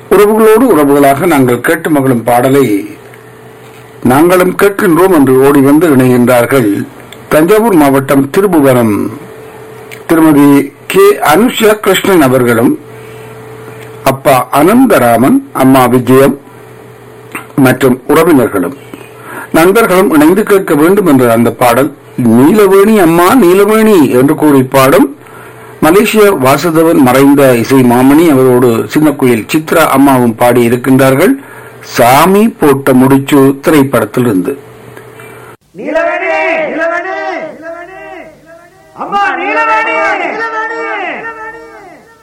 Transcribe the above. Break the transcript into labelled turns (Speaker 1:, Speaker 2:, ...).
Speaker 1: உறவுகளோடு உறவுகளாக நாங்கள் கேட்டு மகளும் பாடலை நாங்களும் கேட்கின்றோம் என்று ஓடி வந்து இணைகின்றார்கள் தஞ்சாவூர் மாவட்டம் திருபுவனம் திருமதி கே அனுஷா கிருஷ்ணன் அவர்களும் அப்பா அனந்தராமன் அம்மா விஜயம் மற்றும் உறவினர்களும் நண்பர்களும் இணைந்து கேட்க வேண்டும் என்ற அந்த பாடல் நீலவேணி அம்மா நீலவேணி என்று கூறி பாடும் மலேசிய வாசுதவன் மறைந்த இசை மாமணி அவரோடு சின்ன குயில் சித்ரா அம்மாவும் பாடி இருக்கின்றார்கள் சாமி போட்ட முடிச்சு திரைப்படத்திலிருந்து
Speaker 2: நீலவேணி நீலவேணி அம்மா நீலவேணி நீலவேணி